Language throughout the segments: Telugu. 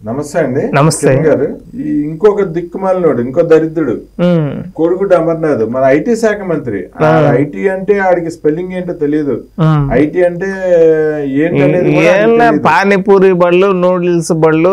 నమస్తే అండి నమస్తే. కిరణ్ గారు ఈ ఇంకొక దిక్కుమాలినోడు ఇంకో దరిద్రుడు ఉమ్, కొడుకుడు అమర్నాథ్ మన ఐటీ శాఖ మంత్రి ఐటీ అంటే ఆడికి స్పెల్లింగ్ ఏంటో తెలియదు ఉమ్. ఐటీ అంటే ఏంటనేది కూడా ఆడికి ఏం లే, తెలీదు. పానీపూరి బళ్ళు నూడిల్స్ బళ్ళు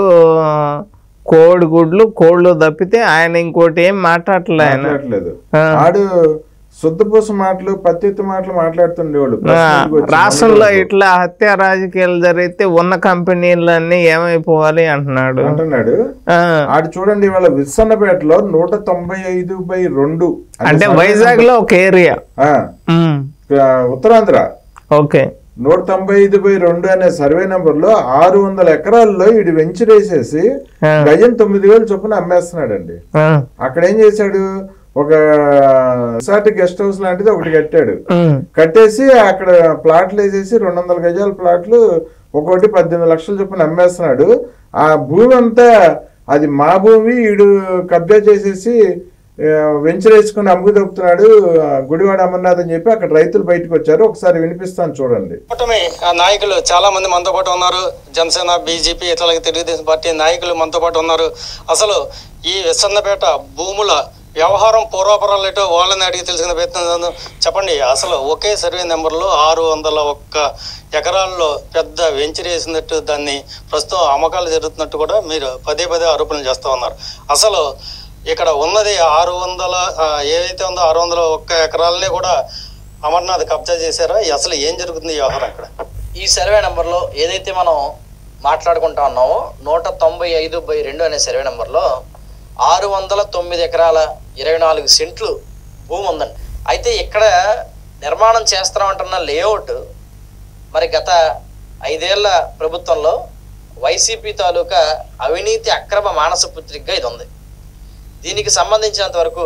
కోడి గుడ్లు కోళ్ళు తప్పితే ఆయన ఇంకోటి ఏం మాట్లాడలే ఆయన మాట్లాడలేదు ఆ. ఆడు శుద్ధపూస మాటలు పత్తిత్తు మాటలు మాట్లాడుతుండేవాడు ఆ, ప్రశ్నలకు వచ్చి రాష్ట్రంలో మొన్నటి ఇట్లా హత్య రాజకీయాలు జరిగితే ఉన్న కంపెనీలన్నీ ఏమైపోవాలి అంటున్నాడు రోజు అంటున్నాడు ఆ, ఆడు చూడండి ఇవాళ విస్సన్నపేటలో నూట తొంభై ఐదు బై రెండు అది అంటే సర్వే వైజాగ్ లో ఒక ఏరియా ఆ, ఉమ్, ఆ, ఉత్తరాంధ్ర ఓకే నూట తొంభై ఐదు బై రెండు అనే సర్వే నెంబర్ లో ఆరు వందల ఎకరాల్లో ఇటు వెంచర్ వేసేసి ఆ, గజం తొమ్మిది వేలు చొప్పున అమ్మేస్తున్నాడండి ఆ, అక్కడ ఏం చేశాడు ఒక రిసార్ట్ గెస్ట్ హౌస్ లాంటిది ఒకటి కట్టాడు ఉమ్, కట్టేసి అక్కడ ప్లాట్లు వేసేసి రెండు వందల గజాల ప్లాట్లు ఒక్కొక్కటి పద్దెనిమిది లక్షల చొప్పున అమ్మేస్తున్నాడు ఆ భూమి అంతా అది మా భూమి ఈడు కబ్జా చేసేసి ఆ, వెంచర్ వేసుకుని అమ్ముకు దొప్పుతున్నాడు ఆ, గుడివాడ అమర్నాథ్ అని చెప్పి అక్కడ రైతులు బయటకు వచ్చారు ఒకసారి వినిపిస్తాను చూడండి కూటమి ఆ నాయకులు చాలా మంది మనతో పాటు ఉన్నారు జనసేన బీజేపీ ఇతర తెలుగుదేశం పార్టీ నాయకులు మనతో పాటు ఉన్నారు అసలు ఈ విసన్నపేట భూముల వ్యవహారం పూర్వాపరాలు ఏటో వాళ్ళని అడిగి తెలుసుకునే ప్రయత్నం చేద్దాం. చెప్పండి అసలు ఒకే సర్వే నెంబర్లో ఆరు వందల ఒక్క ఎకరాల్లో పెద్ద వెంచర్ వేసినట్టు దాన్ని ప్రస్తుతం అమ్మకాలు జరుగుతున్నట్టు కూడా మీరు పదే పదే ఆరోపణలు చేస్తూ ఉన్నారు అసలు ఇక్కడ ఉన్నది ఆరు వందల ఆ, ఏదైతే ఉందో ఆరు వందల ఒక్క ఎకరాలనే కూడా అమర్నాథ్ కబ్జా చేశారా అసలు ఏం జరుగుతుంది ఈ వ్యవహారం అక్కడ ఈ సర్వే నెంబర్లో ఏదైతే మనం మాట్లాడుకుంటా ఉన్నామో నూట తొంభై ఐదు బై రెండు అనే సర్వే నెంబర్లో ఆరు వందల తొమ్మిది ఎకరాల ఇరవై నాలుగు సెంట్లు భూమి ఉందండి అయితే ఇక్కడ నిర్మాణం చేస్తామంటున్న లేఅవుట్ మరి గత ఐదేళ్ల ప్రభుత్వంలో వైసీపీ తాలూకా అవినీతి అక్రమ మానస పుత్రికగా ఇది ఉంది దీనికి సంబంధించినంత వరకు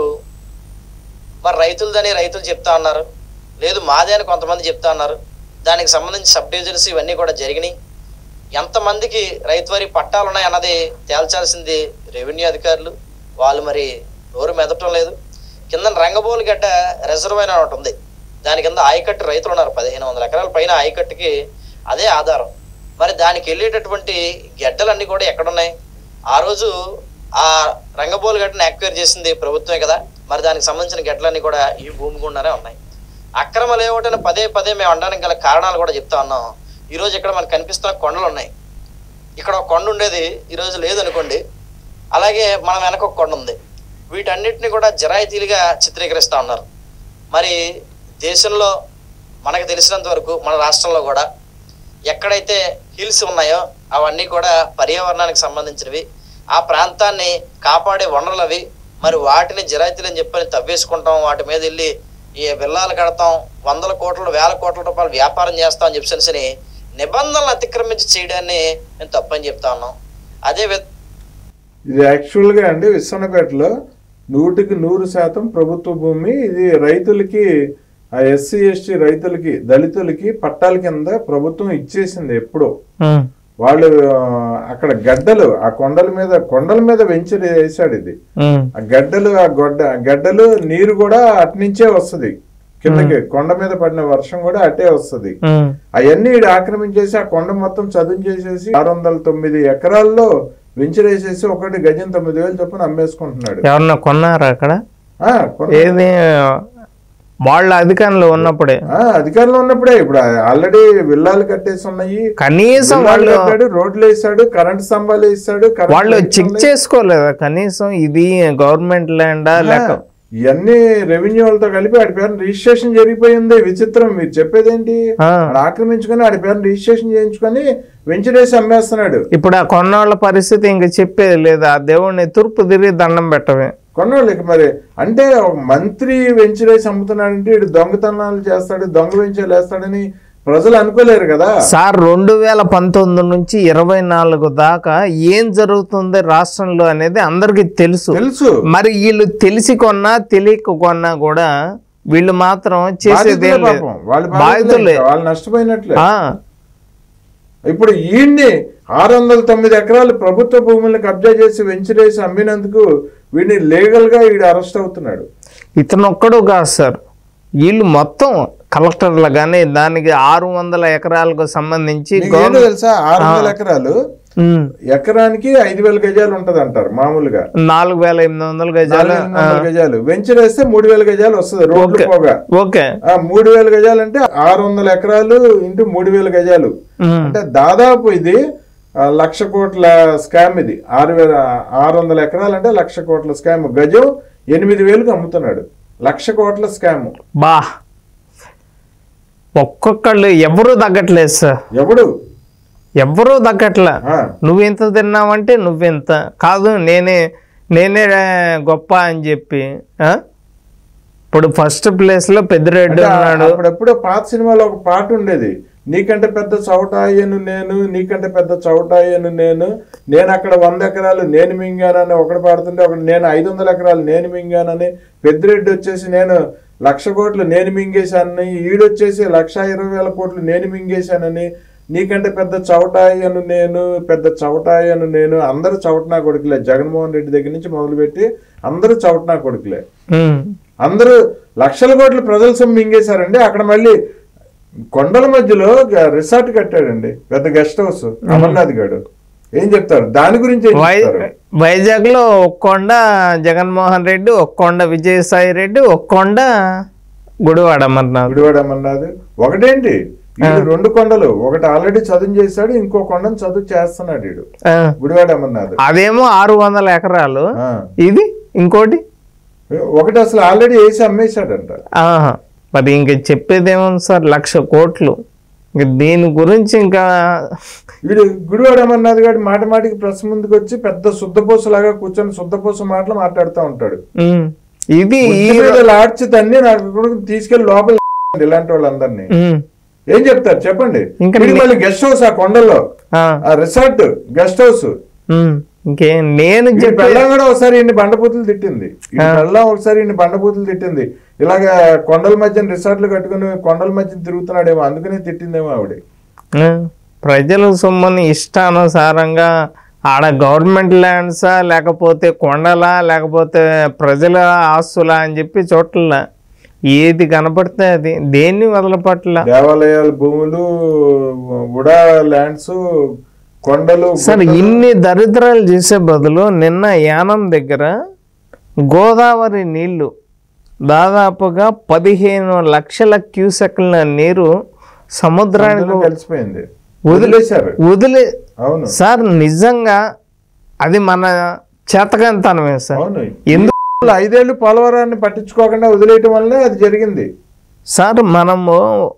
మరి రైతులదని రైతులు చెప్తా ఉన్నారు లేదు మాదే అని కొంతమంది చెప్తా ఉన్నారు దానికి సంబంధించి సబ్ డివిజన్స్ ఇవన్నీ కూడా జరిగినాయి ఎంతమందికి రైతు వారి పట్టాలు ఉన్నాయి అన్నది తేల్చాల్సింది రెవెన్యూ అధికారులు వాళ్ళు మరి నోరు మెదటం లేదు కింద రంగబోలు గడ్డ రిజర్వ్ అని ఒకటి ఉంది దాని కింద ఆయకట్టు రైతులు ఉన్నారు పదిహేను వందల ఎకరాల పైన ఆయకట్టుకి అదే ఆధారం మరి దానికి వెళ్ళేటటువంటి గడ్డలన్నీ కూడా ఎక్కడున్నాయి ఆ రోజు ఆ రంగబోలు గడ్డను యాక్వైర్ చేసింది ప్రభుత్వమే కదా మరి దానికి సంబంధించిన గడ్డలన్నీ కూడా ఈ భూమి గుండానే ఉన్నాయి అక్రమ లేఅవుట్ అని పదే పదే మేము అనడానికి గల కారణాలు కూడా చెప్తా ఉన్నాం ఈరోజు ఇక్కడ మనకు కనిపిస్తున్న కొండలు ఉన్నాయి ఇక్కడ ఒక కొండ ఉండేది ఈరోజు లేదనుకోండి అలాగే మన వెనక ఒక కొండ ఉంది వీటన్నిటిని కూడా జరాయితీలుగా చిత్రీకరిస్తూ ఉన్నారు మరి దేశంలో మనకు తెలిసినంత వరకు మన రాష్ట్రంలో కూడా ఎక్కడైతే హిల్స్ ఉన్నాయో అవన్నీ కూడా పర్యావరణానికి సంబంధించినవి ఆ ప్రాంతాన్ని కాపాడే వనరులు అవి మరి వాటిని జరాయితీలు అని చెప్పని తవ్వేసుకుంటాం వాటి మీద వెళ్ళి ఈ విల్లాలు కడతాం వందల కోట్ల వేల కోట్ల రూపాయలు వ్యాపారం చేస్తాం అని చెప్పేసి నిబంధనలు అతిక్రమించి చేయడాన్ని మేము తప్పని చెప్తా ఉన్నాం అదే వి- ఇది యాక్చువల్ గా అండి విశ్వనపేటలో నూటికి నూరు శాతం ప్రభుత్వ భూమి ఇది రైతులకి ఆ ఎస్సీ ఎస్టీ రైతులకి దళితులకి పట్టాల కింద ప్రభుత్వం ఇచ్చేసింది ఎప్పుడో ఉమ్, వాళ్ళు ఆ, అక్కడ గడ్డలు ఆ కొండల మీద కొండల మీద వెంచర్ వేసాడు ఇది ఉమ్, ఆ గడ్డలు ఆ గొడ్డ గడ్డలు నీరు కూడా అట్నుంచే వస్తది కిందకి కొండ మీద పడిన వర్షం కూడా అటే వస్తది ఉమ్. అవన్నీ ఈడు ఆక్రమించేసి ఆ కొండ మొత్తం చదును చేసేసి ఆరు వందల తొమ్మిది ఎకరాల్లో వెంచర్ వేసేసి ఒకటి గజం తొమ్మిది వేలు చొప్పున అమ్మేసుకుంటున్నాడు ఎవరన్నా కొన్నారా అక్కడ ఆ, కొన్న- ఏది వాళ్ళ అధికారంలో ఉన్నప్పుడే ఆ, అధికారంలో ఉన్నప్పుడే ఇప్పుడు ఆల్రెడీ విల్లాలు కట్టేసి ఉన్నాయి కనీసం విల్లాలు వాళ్ళు కట్టాడు రోడ్లు వేసాడు కరెంట్ స్తంభాలు వేసాడు కరెంట్ వాళ్ళు లైట్లు చెక్ ఉన్నాయి. చేసుకోలేదా కనీసం ఇది గవర్నమెంట్ ల్యాండా లేక ఇవన్నీ రెవెన్యూ వాళ్ళతో కలిపి ఆడి పేరు రిజిస్ట్రేషన్ జరిగిపోయింది విచిత్రం మీరు చెప్పేదేంటి ఆ. ఆడు ఆక్రమించుకొని ఆడి పేరు రిజిస్ట్రేషన్ చేయించుకొని వెంచరేసి అమ్మేస్తున్నాడు ఇప్పుడు ఆ కొన్నాళ్ళ పరిస్థితి ఇంక చెప్పేది లేదు ఆ దేవుడిని తూర్పు తిరిగి దండం పెట్టవే కొన్నోళ్ళకి మరి అంటే ఒక మంత్రి వెంచరేసి అమ్ముతున్నాడంటే ఇటు దొంగతనాలు చేస్తాడు దొంగ వెంచర్లు వేస్తాడని ప్రజలు అనుకోలేరు కదా సార్ రెండు వేల పంతొమ్మిది నుంచి ఇరవై నాలుగు దాకా ఏం జరుగుతుంది రాష్ట్రంలో అనేది అందరికీ తెలుసు తెలుసు మరి వీళ్ళు తెలిసి కొన్నా తెలియక కొన్నా కూడా వీళ్ళు మాత్రం చేసేది బాధితులే ఏం లేదు పాపం వాళ్ళు బాధితులే బాధితులే వాళ్ళు నష్టపోయినట్లే ఆ, ఇప్పుడు ఈయన్ని ఆరు వందల తొమ్మిది ఎకరాలు ప్రభుత్వ భూములను కబ్జా చేసి వెంచరేసి అమ్మినందుకు వీడిని లీగల్ గా వీడు అరెస్ట్ అవుతున్నాడు ఇతను ఒక్కడు కాదు సార్ వీళ్ళు మొత్తం కలెక్టర్లు కానీ దానికి ఆరు వందల ఎకరాలకు సంబంధించి నీకు ఏంటో గవర్నమెంట్ తెలుసా ఆరు వందల ఎకరాలు ఎకరానికి ఐదు వేల గజాలు ఉంటది అంటారు మామూలుగా నాలుగు వేల ఎనిమిది వందల గజాలు నాలుగు ఎనిమిది వందల గజాలు వెంచర్ వేస్తే మూడు వేల గజాలు వస్తుంది రోడ్లు ఓకే. పోగా ఓకే ఆ మూడు వేల గజాలు అంటే ఆరు వందల ఎకరాలు ఇంటూ మూడు వేల గజాలు ఉమ్. అంటే దాదాపు ఇది ఆ, లక్ష కోట్ల స్కామ్ ఇది ఆరు వేల ఆరు వందల ఎకరాలు అంటే లక్ష కోట్ల స్కామ్ గజం ఎనిమిది వేలకు అమ్ముతున్నాడు లక్ష కోట్ల స్కామ్ బా ఒక్కొక్కళ్ళు ఎవరు తగ్గట్లేదు సార్ ఎవడు ఎవరూ తగ్గట్లే ఆ, నువ్వెంత తిన్నావంటే నువ్వెంత కాదు నేనే నేనే గొప్ప అని చెప్పి ఆ? ఇప్పుడు ఫస్ట్ ప్లేస్ లో పెద్దిరెడ్డి అంటే ఉన్నాడు అప్పుడెప్పుడో పాత సినిమాలో ఒక పాట ఉండేది నీకంటే పెద్ద చౌటాయను నేను నీకంటే పెద్ద చౌటాయను నేను నేను అక్కడ వంద ఎకరాలు నేను మింగానని ఒకటి పాడుతుంటే ఒకటి నేను ఐదు వందల ఎకరాలు నేను మింగానని పెద్దిరెడ్డి వచ్చేసి నేను లక్ష కోట్లు నేను మింగేశానని ఈడొచ్చేసి లక్ష ఇరవై వేల కోట్లు నేను మింగేశానని నీకంటే పెద్ద చౌటాయను నేను పెద్ద చౌటాయను నేను అందరూ చౌటనా కొడుకులే జగన్మోహన్ రెడ్డి దగ్గర నుంచి మొదలుపెట్టి అందరూ చౌటనా కొడుకులే ఉమ్. అందరూ లక్షల కోట్ల ప్రజల సొమ్ము మింగేశారండి అక్కడ మళ్ళీ కొండల మధ్యలో గ- రిసార్ట్ కట్టాడండి పెద్ద గెస్ట్ హౌస్ అమర్నాథ్ గారు ఏం చెప్తారు దాని గురించి ఏం వై చెప్తారు వైజాగ్ లో ఒక్కొండ జగన్మోహన్ రెడ్డి ఒక్కొండ విజయసాయి రెడ్డి ఒక్కొండ గుడివాడ అమర్నాథ్ గుడివాడ అమర్నాథ్ ఒకటేంటి వీడు రెండు కొండలు ఒకటి ఆల్రెడీ చదువు చేశాడు ఇంకో కొండను చదువు చేస్తున్నాడు వీడు ఆ. గుడివాడ అమర్నాథ్ అదేమో ఆరు వందల ఎకరాలు ఆ. ఇది ఇంకోటి ఒకటి అసలు ఆల్రెడీ వేసి అమ్మేశాడంట ఆహా. మరి ఇంక చెప్పేదేముంది సార్ లక్ష కోట్లు ఇంక దీని గురించి ఇంకా వీడు గుడివాడ అమర్నాథ్ గారి మాట మాటికి ప్రెస్ ముందుకు వచ్చి పెద్ద శుద్ధపోసు లాగా కూర్చొని శుద్ధపోసు మాటలు మాట్లాడుతూ ఉంటాడు ఉమ్, ఇది ఈ బుద్ధి మీద లాడ్చి తన్ని నాకు కూడా తీసుకెళ్లి లోపల ఇలాంటి వాళ్ళందరినీ ఉమ్, ఏం చెప్తారు చెప్పండి ఇంకా వీడికి మళ్ళీ గెస్ట్ హౌస్ ఆ కొండల్లో ఆ, ఆ రిసార్ట్ గెస్ట్ హౌస్ ఉమ్, ఇంకేం నేను ఈ చెప్పే పెళ్ళం కూడా ఒకసారి ఇన్ని బండపూతులు తిట్టింది ఈ పెళ్ళం ఒకసారి ఇన్ని బండపూతులు తిట్టింది ఇలాగా కొండల మధ్యన రిసార్ట్లు కట్టుకుని కొండల మధ్యన తిరుగుతున్నాడేమో అందుకనే తిట్టిందేమో ఆవిడ ఆ, ప్రజల సొమ్ముని ఇష్టానుసారంగా ఆడ గవర్నమెంట్ ల్యాండ్సా లేకపోతే కొండలా లేకపోతే ప్రజల ఆస్తులా అని చెప్పి చోట్ల ఏది కనపడితే అది దేన్ని వదలపట్ల దేవాలయాల భూములు ఉడా ల్యాండ్స్ కొండలు సార్ ఇన్ని దరిద్రాలు చేసే బదులు నిన్న యానం దగ్గర గోదావరి నీళ్లు దాదాపుగా పదిహేను లక్షల క్యూసెక్ల నీరు సముద్రానికి అందులో కలిసిపోయింది వదిలేశారు వదిలే అవును సార్ నిజంగా అది మన చేతకంతనమే సార్ అవును ఎందుకు ఐదేళ్లు పోలవరాన్ని పట్టించుకోకుండా వదిలేయటం వల్లనే అది జరిగింది సార్ మనము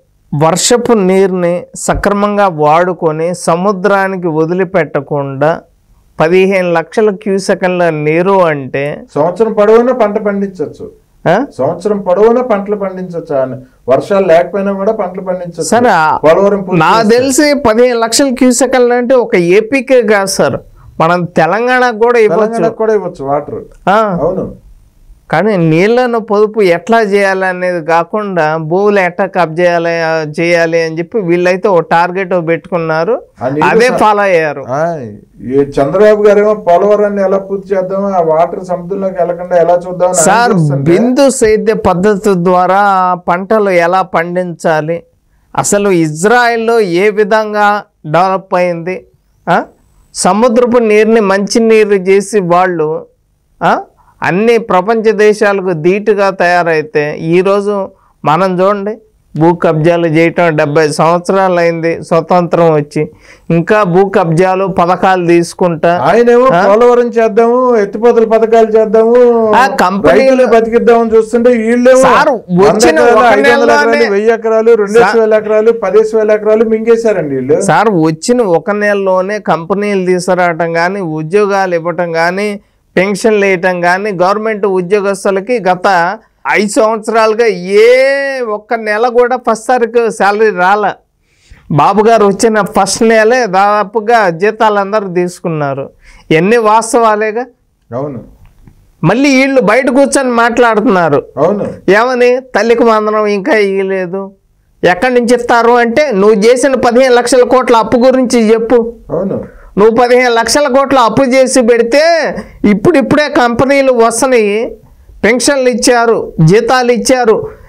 వర్షపు నీరుని సక్రమంగా వాడుకొని సముద్రానికి వదిలిపెట్టకుండా పదిహేను లక్షల క్యూసెకండ్ల నీరు అంటే సంవత్సరం పొడవునా పంట పండించవచ్చు ఆ? సంవత్సరం పొడవునా పంటలు పండించవచ్చు ఆ వర్షాలు లేకపోయినా కూడా పంటలు పండించవచ్చు సరే పోలవరం పూర్తి నా తెలిసి పదిహేను లక్షల క్యూసెకండ్లు అంటే ఒక ఏపీకే కాదు సార్ మనం తెలంగాణకు కూడా ఇవ్వచ్చు తెలంగాణకు కూడా ఇవ్వచ్చు వాటర్ ఆ, అవును కానీ నీళ్లను పొదుపు ఎట్లా చేయాలి అనేది కాకుండా భూములు ఎట్లా కబ్జేయాలి చేయాలి అని చెప్పి వీళ్ళైతే ఓ టార్గెట్ పెట్టుకున్నారు ఆ నీళ్లు అదే స- ఫాలో అయ్యారు ఆ, ఈ చంద్రబాబు గారేమో పోలవరాన్ని ఎలా పూర్తి చేద్దామో ఆ వాటర్ సముద్రంలోకి వెళ్ళకుండా ఎలా చూద్దాం సార్ బిందు సేద్య పద్ధతి ద్వారా పంటలు ఎలా పండించాలి అసలు ఇజ్రాయెల్లో ఏ విధంగా డెవలప్ అయింది ఆ? సముద్రపు నీరుని మంచి నీరు చేసి వాళ్ళు ఆ? అన్ని ప్రపంచ దేశాలకు ధీటుగా తయారైతే ఈరోజు మనం చూడండి భూ కబ్జాలు చేయటం డెబ్బై సంవత్సరాలు అయింది స్వతంత్రం వచ్చి ఇంకా భూ కబ్జాలు పథకాలు తీసుకుంటా ఆయనేమో పోలవరం చేద్దాము ఎత్తిపోతల పథకాలు చేద్దాము ఆ కంపెనీలు- రైతులు బతికిద్దామని చూస్తుంటే వీళ్ళేమో సార్, వంద వచ్చిన ఎకరాలు, ఒక ఐదు వందల నెలలోనే- ఎకరాలు, వెయ్యి ఎకరాలు రెండేసి వేల ఎకరాలు పదేసి వేల ఎకరాలు మింగేశారండి వీళ్ళు సార్ వచ్చిన ఒక నెలలోనే కంపెనీలు తీసుకురావటం కానీ ఉద్యోగాలు ఇవ్వటం కానీ పెన్షన్లు వేయటం కానీ గవర్నమెంట్ ఉద్యోగస్తులకి గత ఐదు సంవత్సరాలుగా ఏ ఒక్క నెల కూడా ఫస్ట్ తారీఖు శాలరీ రాలే బాబు గారు వచ్చిన ఫస్ట్ నెలే దాదాపుగా జీతాలు అందరూ తీసుకున్నారు ఎన్ని వాస్తవాలేగా అవును మళ్ళీ వీళ్ళు బయట కూర్చొని మాట్లాడుతున్నారు అవును ఏమని తల్లికి మందనం ఇంకా ఇయ్యలేదు ఎక్కడి నుంచి ఇస్తారు అంటే నువ్వు చేసిన పదిహేను లక్షల కోట్ల అప్పు గురించి చెప్పు అవును నువ్వు పదిహేను లక్షల కోట్ల అప్పు చేసి పెడితే ఇప్పుడిప్పుడే కంపెనీలు వస్తున్నాయి పెన్షన్లు ఇచ్చారు జీతాలు ఇచ్చారు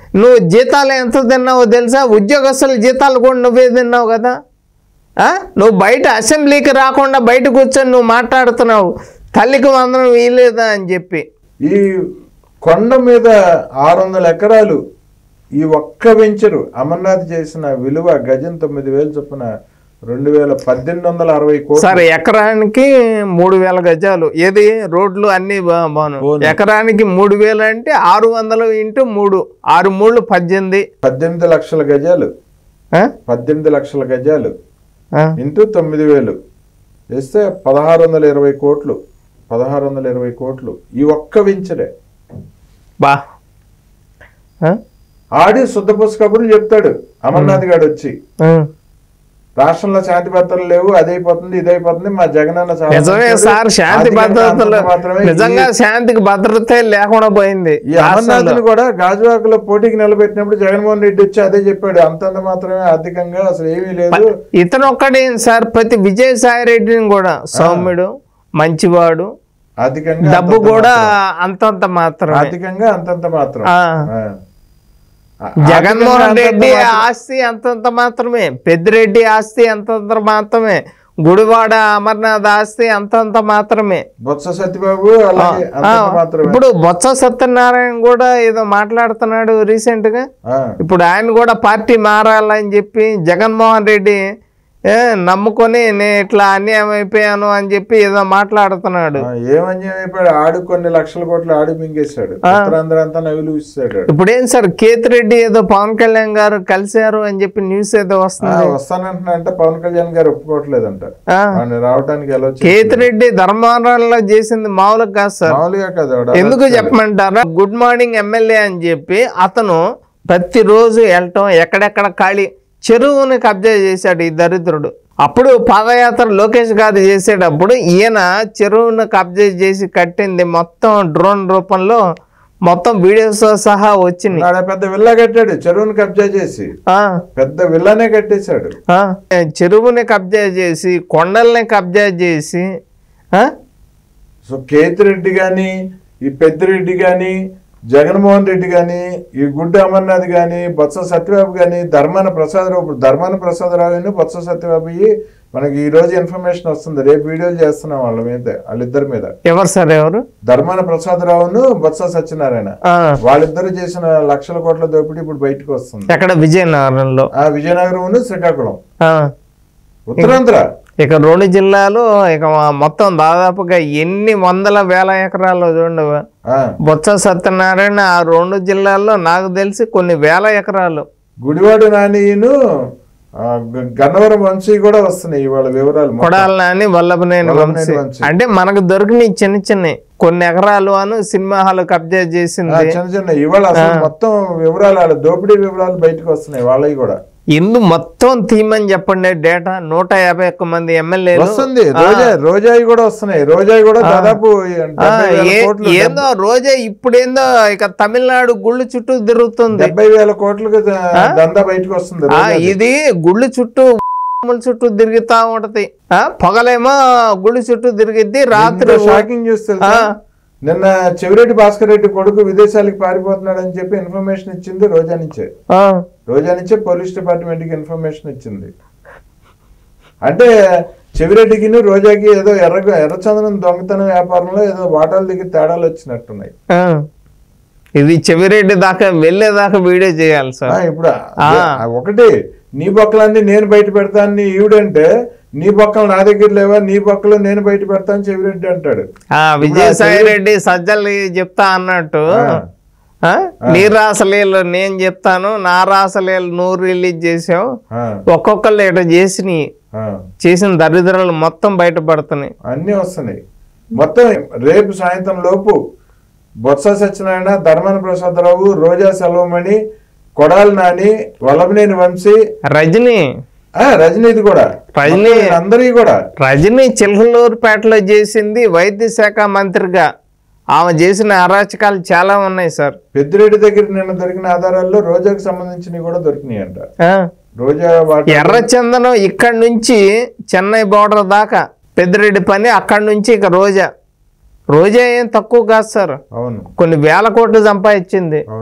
నువ్వు జీతాలు ఎంత తిన్నావో తెలుసా ఉద్యోగస్తుల జీతాలు కూడా నువ్వే తిన్నావు కదా ఆ? నువ్వు బయట అసెంబ్లీకి రాకుండా బయట కూర్చొని నువ్వు మాట్లాడుతున్నావు తల్లికి వందనం వీలేదా అని చెప్పి ఈ కొండ మీద ఆరు వందల ఎకరాలు ఈ ఒక్క వెంచరు అమర్నాథ్ చేసిన విలువ గజం తొమ్మిది వేలు చొప్పున రెండు వేల పద్దెనిమిది వందల అరవై కోట్లు సరే ఎకరానికి మూడు వేల గజాలు ఏది రోడ్లు అన్ని బా- బాను బాగున్నాయి. ఎకరానికి మూడు వేలు అంటే ఆరు వందలు ఇంటూ మూడు ఆరు మూడు పద్దెనిమిది పద్దెనిమిది లక్షల గజాలు ఆ? పద్దెనిమిది లక్షల గజాలు ఆ. ఇంటూ తొమ్మిది వేలు వేస్తే పదహారు వందల ఇరవై కోట్లు పదహారు వందల ఇరవై కోట్లు ఈ ఒక్క వెంచరే బా ఆ? ఆడి శుద్ధ పుస్తకబులు చెప్తాడు అమర్నాథ్ గారు వచ్చి ఆ. రాష్ట్రంలో శాంతి భద్రతలు లేవు అదైపోతుంది ఇదైపోతుంది మా జగనన్న చాలా నిజమే మంచోడు. సార్ శాంతి ఆర్థికంగా భద్రతలు అంతంత మాత్రమే నిజంగా ఈ- శాంతికి భద్రత లేకుండా పోయింది ఈ రాష్ట్రంలో. అమర్నాథ్ని కూడా గాజువాకలో పోటీకి నిలబెట్టినప్పుడు జగన్మోహన్ రెడ్డి వచ్చి అదే చెప్పాడు అంతంత మాత్రమే ఆర్థికంగా అసలు ఏమీ లేదు ఇతను ఒక్కడే సార్ ప్రతి విజయసాయి రెడ్డిని కూడా సౌమ్యుడు మంచివాడు ఆర్థికంగా డబ్బు అంతంత కూడా మాత్రమే. అంతంత మాత్రమే ఆర్థికంగా అంతంత మాత్రం ఆ. ఆ. ఆ- జగన్మోహన్ ఆర్థికంగా రెడ్డి అంతంత మాత్రం. ఆస్తి అంతంత మాత్రమే పెద్దిరెడ్డి ఆస్తి అంతంత మాత్రమే గుడివాడ అమర్నాథ్ ఆస్తి అంతంత మాత్రమే బొత్స సత్యబాబు అలాగే ఆ, అంతంత మాత్రమే ఇప్పుడు బొత్స సత్యనారాయణ కూడా ఏదో మాట్లాడుతున్నాడు రీసెంట్ గా ఆ. ఇప్పుడు ఆయన కూడా పార్టీ మారాలని చెప్పి జగన్మోహన్ రెడ్డి ఏ, నమ్ముకొని నేను ఇట్లా అన్యాయం అయిపోయాను అని చెప్పి ఏదో మాట్లాడుతున్నాడు ఆ, ఏమన్యాయం అయిపోయాడు ఆడు కొన్ని లక్షల కోట్లు ఆడు మింగేశాడు ఉత్తరాంధ్ర అంతా నవ్వులు ఇస్తాడు ఇప్పుడు ఏం సార్ కేతిరెడ్డి ఏదో పవన్ కళ్యాణ్ గారు కలిశారు అని చెప్పి న్యూస్ ఏదో వస్తుంది వస్తానంటున్నా అంటే పవన్ కళ్యాణ్ గారు ఒప్పుకోవట్లేదంట ఆ. ఆయన రావడానికి ఎలా వచ్చి కేతిరెడ్డి ధర్మారాల్లో చేసింది మామూలుగా కాదు సార్ మామూలుగా కదా వాడు అలా ఎందుకు చెప్పమంటారా గుడ్ మార్నింగ్ ఎమ్మెల్యే అని చెప్పి అతను ప్రతిరోజు వెళ్ళటం ఎక్కడెక్కడ ఖాళీ చెరువుని కబ్జా చేశాడు ఈ దరిద్రుడు అప్పుడు పాదయాత్ర లోకేష్ గారు చేసేటప్పుడు ఈయన చెరువును కబ్జా చేసి కట్టింది మొత్తం డ్రోన్ రూపంలో మొత్తం వీడియోస్ సహా వచ్చినాయి ఆడ పెద్ద విల్లా కట్టాడు చెరువుని కబ్జా చేసి ఆ, పెద్ద విల్లానే కట్టేశాడు ఆ, చెరువుని కబ్జా చేసి కొండల్ని కబ్జా చేసి ఆ, సో కేతిరెడ్డి గాని ఈ పెద్దిరెడ్డి గాని జగన్మోహన్ రెడ్డి గాని ఈ గుడ్డ అమర్నాథ్ గాని బొత్స సత్యబాబు గాని ధర్మాన ప్రసాదరావు ఇప్పుడు ధర్మాన ప్రసాదరావు అని బొత్స సత్యబాబు ఈ మనకి ఈ రోజు ఇన్ఫర్మేషన్ వస్తుంది రేపు వీడియోలు చేస్తున్నాం వాళ్ళ మీద వాళ్ళిద్దరి మీద ఎవరు సార్ ఎవరు ధర్మాన ప్రసాదరావును బొత్స సత్యనారాయణ ఆ, వాళ్ళిద్దరు చేసిన లక్షల కోట్ల దోపిడీ ఇప్పుడు బయటకు వస్తుంది ఎక్కడ విజయనగరంలో ఆ విజయనగరం శ్రీకాకుళం ఆ, ఉత్తరాంధ్ర ఇక రెండు జిల్లాలు ఇక మొత్తం దాదాపుగా ఎన్ని వందల వేల ఎకరాలు చూడండి ఆ, బొత్స సత్యనారాయణ ఆ రెండు జిల్లాల్లో నాకు తెలిసి కొన్ని వేల ఎకరాలు గుడివాడ నానిను ఆ, గ- గన్నవరం వంశీ కూడా వస్తున్నాయి ఇవాళ వివరాలు మొత్తం. కొడాలని వల్లభనేని వల్లభనేని వంశీ వంశీ. అంటే మనకు దొరికిన చిన్న చిన్న కొన్ని ఎకరాలు అను సినిమా హాల్ కబ్జా ఆ, చేసింది చిన్న చిన్న ఇవాళ అసలు మొత్తం వివరాలు వాళ్ళ దోపిడీ వివరాలు బయటకు వస్తున్నాయి వాళ్ళవి కూడా ఇందు మొత్తం తీమని చెప్పండి డేటా నూట యాభై ఒక్క మంది ఎమ్మెల్యేలు వస్తుంది రోజా రోజాయి కూడా వస్తున్నాయి రోజాయి కూడా దాదాపు డెబ్బై వేల కోట్లు ఏందో రోజే ఇప్పుడేందో ఇక తమిళనాడు గుళ్ళు చుట్టూ తిరుగుతుంది డెబ్బై వేల కోట్లకు ద- దందా బయటకు వస్తుంది ఆ, రోజాది. ఇది గుళ్ళు చుట్టూ గుమ్మల చుట్టూ తిరుగుతా ఉంటది ఆ, పగలేమో గుళ్ళు చుట్టూ తిరిగిద్ది రాత్రి ఇంత షాకింగ్ న్యూస్ తెలుసా ఆ. నిన్న చెవిరెడ్డి భాస్కర్ రెడ్డి కొడుకు విదేశాలకు పారిపోతున్నాడు అని చెప్పి ఇన్ఫర్మేషన్ ఇచ్చింది రోజా నుంచే ఆ, రోజా నుంచే పోలీస్ డిపార్ట్మెంట్ కి ఇన్ఫర్మేషన్ ఇచ్చింది అంటే చెవిరెడ్డికి రోజాకి ఏదో ఎర్ర ఎర్రచందనం దొంగతనం వ్యాపారంలో ఏదో వాటాల దగ్గర తేడాలు వచ్చినట్టున్నాయి ఆ. ఇది చెవిరెడ్డి దాకా వెళ్ళేదాకా వీడియో చేయాలి ఆ, సార్ ఇప్పుడు ఆ. ఆ, ఒకటి నీ బొక్కలన్నీ నేను బయట పెడతాను ఈవిడంటే నీ బొక్కలు నా దగ్గర లేవా నీ బొక్కలు నేను బయట పెడతాను చెవిరెడ్డి అంటాడు ఆ విజయసాయి రెడ్డి సజ్జలు చెప్తా అన్నట్టు ఆ, నీ రాసలీలు నేను చెప్తాను నా రాసలీలు నువ్వు రిలీజ్ చేసావు ఆ, ఒక్కొక్కళ్ళు ఇట చేసినాయి ఆ. చేసిన దరిద్రాలు మొత్తం బయటపడుతున్నాయి అన్నీ వస్తున్నాయి మొత్తం రేపు సాయంత్రం లోపు బొత్స సత్యనారాయణ ధర్మన ప్రసాదరావు రోజా సెలవుమణి కొడాలి నాని వల్లభనేని వంశీ రజనీ ఆ రజనీది కూడా రజనీ- అందరి కూడా రజనీ చిలకలూరుపేటలో చేసింది వైద్య శాఖ మంత్రిగా ఆమె చేసిన అరాచకాలు చాలా ఉన్నాయి సార్ పెద్దిరెడ్డి దగ్గర నిన్న దొరికిన ఆధారాల్లో రోజాకు సంబంధించినవి కూడా దొరికినాయి అంట ఆ, రోజా వాటి ఎర్రచందనం ఇక్కడి నుంచి చెన్నై బోర్డర్ దాకా పెద్దిరెడ్డి పని అక్కడి నుంచి ఇక రోజా రోజా ఏం తక్కువ కాదు సార్ అవును కొన్ని వేల కోట్లు సంపాదించింది అవును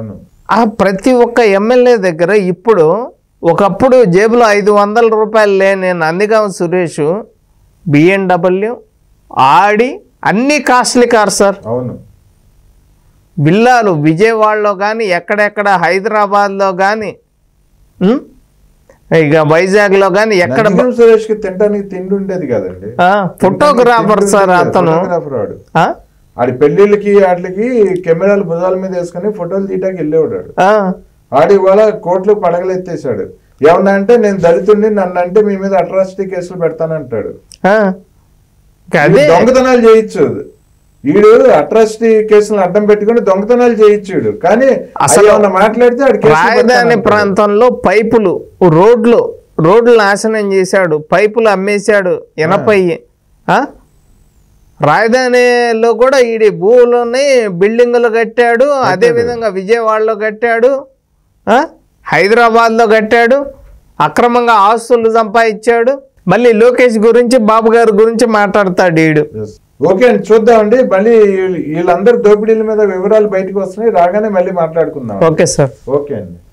ఆ ప్రతి ఒక్క ఎమ్మెల్యే దగ్గర ఇప్పుడు ఒకప్పుడు జేబులో ఐదు వందల రూపాయలు లేని నందిగాం సురేష్ బిఎన్డబ్ల్యూ ఆడి అన్ని కాస్ట్లీ కార్ సార్ అవును విల్లాలు విజయవాడలో కానీ ఎక్కడెక్కడ హైదరాబాద్లో కానీ ఉం? ఇక వైజాగ్లో కానీ ఎక్కడ నందిగం సురేష్ కి తినడానికి తిండి ఉండేది కదండి ఆ, ఫోటోగ్రాఫర్ సార్ అతను ఫోటోగ్రాఫర్ వాడు ఆ? ఆడి పెళ్లిళ్ళకి వాటికి కెమెరాలు భుజాల మీద వేసుకొని ఫోటోలు తీయడానికి వెళ్ళేవాడు వాడు. ఆ, ఆడి ఇవాళ కోట్లు పడగలెత్తేసాడు ఏమన్నా అంటే నేను దళితుడిని నన్ను అంటే మీ మీద అట్రాసిటీ కేసులు పెడతానంటాడు ఆ. ఇక అదే వీడు దొంగతనాలు చేయొచ్చు వీడు అట్రాసిటీ కేసులను అడ్డం పెట్టుకుని దొంగతనాలు చేయొచ్చు వీడు. కానీ అసలు అసలు ఏమన్నా మాట్లాడితే ఆడి కేసులు రాజధాని పెడతానంటాడు. ప్రాంతంలో పైపులు రోడ్లు రోడ్లు నాశనం చేశాడు పైపులు అమ్మేశాడు ఎనపయ్యి ఆ? రాజధానిలో కూడా ఈడి భూములని బిల్డింగులు కట్టాడు అదే విధంగా విజయవాడలో కట్టాడు ఆ? హైదరాబాద్లో కట్టాడు అక్రమంగా ఆస్తులు సంపాదించాడు మళ్ళీ లోకేష్ గురించి బాబు గారి గురించి మాట్లాడతాడు ఈడు Yes. ఓకే అండి చూద్దామండి మళ్ళీ వీళ్ళ- వీళ్ళందరి దోపిడీల మీద వివరాలు బయటకు వస్తున్నాయి రాగానే మళ్ళీ మాట్లాడుకుందాం ఓకే సార్ ఓకే అండి